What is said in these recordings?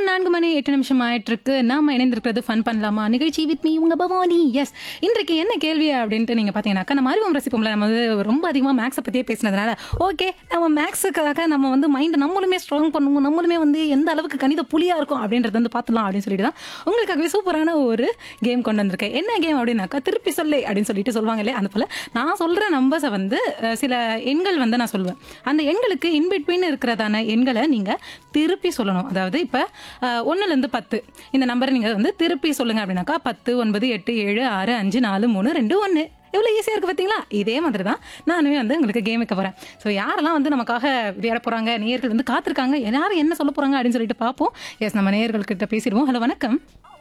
நான்கு மணி எட்டு நிமிஷம் ஆயிட்டு இருக்கு நாம இணைந்திருக்கிறது ஃபன் பண்ணலாமா நிகழ்ச்சி வித் மீ உங்க பவானி எஸ் இன்றைக்கு என்ன கேள்வி அப்படின்ட்டு நீங்க பாத்தீங்கன்னாக்கா நம்ம அறிவம் ரசிப்போம்ல நம்ம வந்து ரொம்ப அதிகமா மேக்ஸை பத்தியே பேசினதுனால ஓகே நம்ம மேக்ஸுக்காக நம்ம வந்து மைண்ட் நம்மளுமே ஸ்ட்ராங் பண்ணுவோம் நம்மளுமே வந்து எந்த அளவுக்கு கணித புலியா இருக்கும் அப்படின்றத வந்து பார்த்துலாம் அப்படின்னு சொல்லிட்டு தான் உங்களுக்காகவே சூப்பரான ஒரு கேம் கொண்டு வந்திருக்கேன் என்ன கேம் அப்படின்னாக்கா திருப்பி சொல்லு அப்படின்னு சொல்லிட்டு சொல்லுவாங்க இல்லையா அந்த போல நான் சொல்ற நம்பர்ஸை வந்து அஹ், சில எண்கள் வந்து நான் சொல்லுவேன் அந்த எண்களுக்கு இன்பிட்வீன் இருக்கிறதான எண்களை நீங்க திருப்பி சொல்லணும் அதாவது இப்போ ஒன்றுலேருந்து பத்து இந்த நம்பரை நீங்கள் வந்து திருப்பி சொல்லுங்க அப்படின்னாக்கா பத்து ஒன்பது எட்டு ஏழு ஆறு அஞ்சு நாலு மூணு ரெண்டு ஒன்று எவ்வளோ ஈஸியாக இருக்குது பார்த்தீங்களா இதே மாதிரி தான் நானுமே வந்து உங்களுக்கு கேம் வைக்க போகிறேன் ஸோ யாரெல்லாம் வந்து நமக்காக விளையாட போகிறாங்க நேயர்கள் வந்து காத்திருக்காங்க யாரும் என்ன சொல்ல போகிறாங்க அப்படின்னு சொல்லிட்டு பார்ப்போம் எஸ் நம்ம நேயர்கள்கிட்ட பேசிடுவோம் ஹலோ வணக்கம்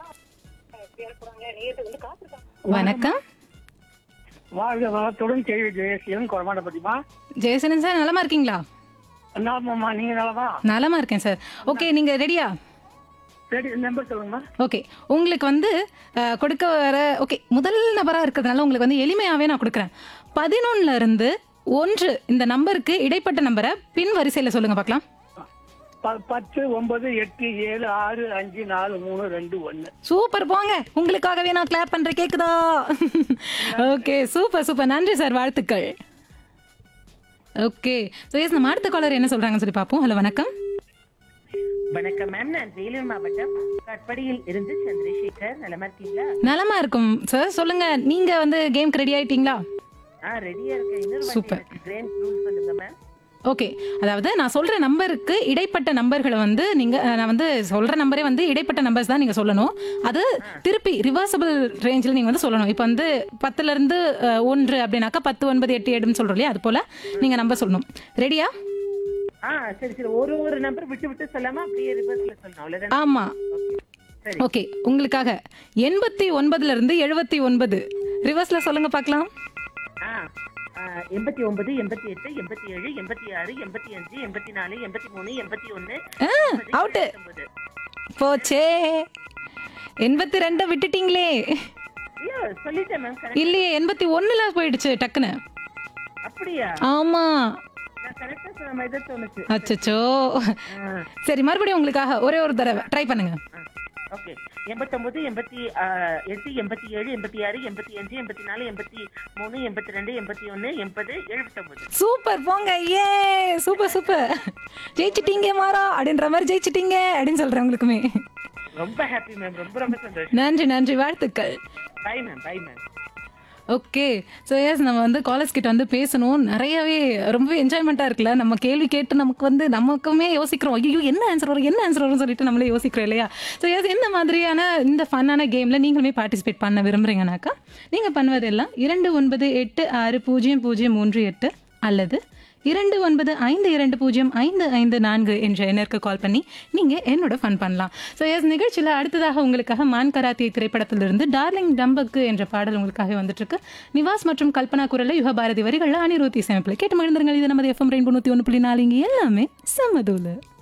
வணக்கம் வாழ்க வளத்துடன் கேள்வி ஜெயசீலன் குறமாட்ட பத்திமா ஜெயசனன் சார் நலமா இருக்கீங்களா நாமம்மா நீங்க நலமா நலமா இருக்கேன் சார் ஓகே நீங்கள் ரெடியா சரி நம்பர் சொல்லுங்கம்மா ஓகே உங்களுக்கு வந்து அஹ், கொடுக்க வர ஓகே முதல் நபராக இருக்கிறதுனால உங்களுக்கு வந்து எளிமையாகவே நான் கொடுக்குறேன் பதினொன்னுல இருந்து ஒன்று இந்த நம்பருக்கு இடைப்பட்ட நம்பரை பின் வரிசையில் சொல்லுங்க பார்க்கலாம் ப- பத்து ஒன்பது எட்டு ஏழு ஆறு அஞ்சு நாலு மூணு ரெண்டு ஒன்னு சூப்பர் போங்க உங்களுக்காகவே நான் கிளாப் பண்றேன் கேக்குதா ஓகே சூப்பர் சூப்பர் நன்றி சார் வாழ்த்துக்கள் ஓகே ஸோ எஸ் நம்ம அடுத்த காலர் என்ன சொல்றாங்கன்னு சொல்லி பார்ப்போம் ஹலோ வணக்கம் வணக்கம் மேம் நான் வேலூர் மாவட்டம் காட்பாடியில் இருந்து சந்திரசேகர் நலமா இருக்கீங்களா நலமா இருக்கும் சார் சொல்லுங்க நீங்க வந்து கேம்க்கு ரெடி ஆயிட்டீங்களா ஆ ரெடியா இருக்கேன் இன்னொரு Super. வாட்டி கிரேண்ட் ரூல் சொல்லுங்க மேம் ஓகே அதாவது நான் சொல்ற நம்பருக்கு இடைப்பட்ட நம்பர்களை வந்து நீங்க அஹ், நான் வந்து சொல்ற நம்பரே வந்து இடைப்பட்ட நம்பர்ஸ் தான் நீங்க சொல்லணும் அது திருப்பி ரிவர்சபிள் ரேஞ்சில் நீங்க வந்து சொல்லணும் இப்போ வந்து பத்துல இருந்து அஹ், ஒன்று அப்படின்னாக்கா பத்து ஒன்பது எட்டு ஏழுன்னு சொல்றோம் இல்லையா அது போல நீங்க நம்பர் சொல்லணும் ரெடியா ஆ சரி சரி ஒரு ஒரு நம்பர் விட்டு விட்டு சொல்லாம அப்படியே ரிவர்ஸ்ல சொல்லணும் அவ்வளவுதான் ஆமா சரி ஓகே உங்களுக்காக எண்பத்தி ஒன்பதுல இருந்து எழுபத்தி ஒன்பது ரிவர்ஸ்ல சொல்லுங்க பார்க்கலாம் ஆ ஆ, எண்பத்தி ஒன்பது எண்பத்தி எட்டு எண்பத்தி ஏழு எண்பத்தி ஆறு எண்பத்தி அஞ்சு எண்பத்தி நாலு எண்பத்தி மூணு எண்பத்தி ஒன்னு அவுட்டு போச்சே எண்பத்தி ரெண்டை விட்டுட்டீங்களே ஐயோ சொல்லிட்டேன் மேம் கரெக்ட் இல்லையே எண்பத்தி ஒண்ணுல போயிடுச்சு டக்குன்னு அப்படியா ஆமா நான் கரெக்டா சொன்ன மாதிரி தான் தோணுச்சு அச்சச்சோ ஆ, சரி மறுபடியும் உங்களுக்காக ஒரே ஒரு தடவை ட்ரை பண்ணுங்க ஆ, ஓகே எண்பத்தொன்பது எண்பத்தி ஆ, எட்டு எண்பத்தி ஏழு எண்பத்தி ஆறு எண்பத்தி அஞ்சு எண்பத்தி நாலு எண்பத்தி மூணு எண்பத்தி ரெண்டு எண்பத்தி ஒன்னு எண்பது எழுபத்தொன்பது சூப்பர் போங்க ஏ சூப்பர் சூப்பர் ஜெயிச்சிட்டீங்க மாறா அப்படின்ற மாதிரி ஜெயிச்சிட்டீங்க அப்படின்னு சொல்றேன் உங்களுக்குமே ரொம்ப ஹாப்பி மேம் ரொம்ப ரொம்ப சந்தோஷம் நன்றி நன்றி வாழ்த்துக்கள் bye ma'am bye ma'am okay so yes நம்ம வந்து காலேஜ் கிட்ட வந்து பேசணும் நிறையவே ரொம்பவே என்ஜாய்மெண்ட்டாக இருக்குல்ல நம்ம கேள்வி கேட்டு நமக்கு வந்து நமக்குமே யோசிக்கிறோம் ஐயோ என்ன ஆன்சர் வரும் என்ன ஆன்சர் வரும்னு சொல்லிட்டு நம்மளே யோசிக்கிறோம் இல்லையா ஸோ எஸ் இந்த மாதிரியான இந்த ஃபன்னான கேமில் நீங்களுமே பார்ட்டிசிபேட் பண்ண விரும்புறீங்கனாக்கா நீங்கள் பண்ணுவதெல்லாம் இரண்டு ஒன்பது எட்டு ஆறு பூஜ்ஜியம் பூஜ்ஜியம் மூன்று எட்டு அல்லது இரண்டு ஒன்பது ஐந்து இரண்டு பூஜ்ஜியம் ஐந்து ஐந்து நான்கு என்ற எண்ணிற்கு கால் பண்ணி நீங்கள் என்னோட ஃபன் பண்ணலாம் ஸோ எஸ் நிகழ்ச்சியில் அடுத்ததாக உங்களுக்காக மான் கராத்தே திரைப்படத்திலிருந்து டார்லிங் டம்பக்கு என்ற பாடல் உங்களுக்காக வந்துட்டு இருக்கு நிவாஸ் மற்றும் கல்பனா குரலில் யுக பாரதி வரிகளில் அனிருத்தி சேமிப்பில் கேட்டு மகிழ்ந்துருங்கள் இது நமது எஃப்எம் ரெயின் தொண்ணூற்றி ஒன்று புள்ளி நாலு இங்கே எல்லாமே சமதூலு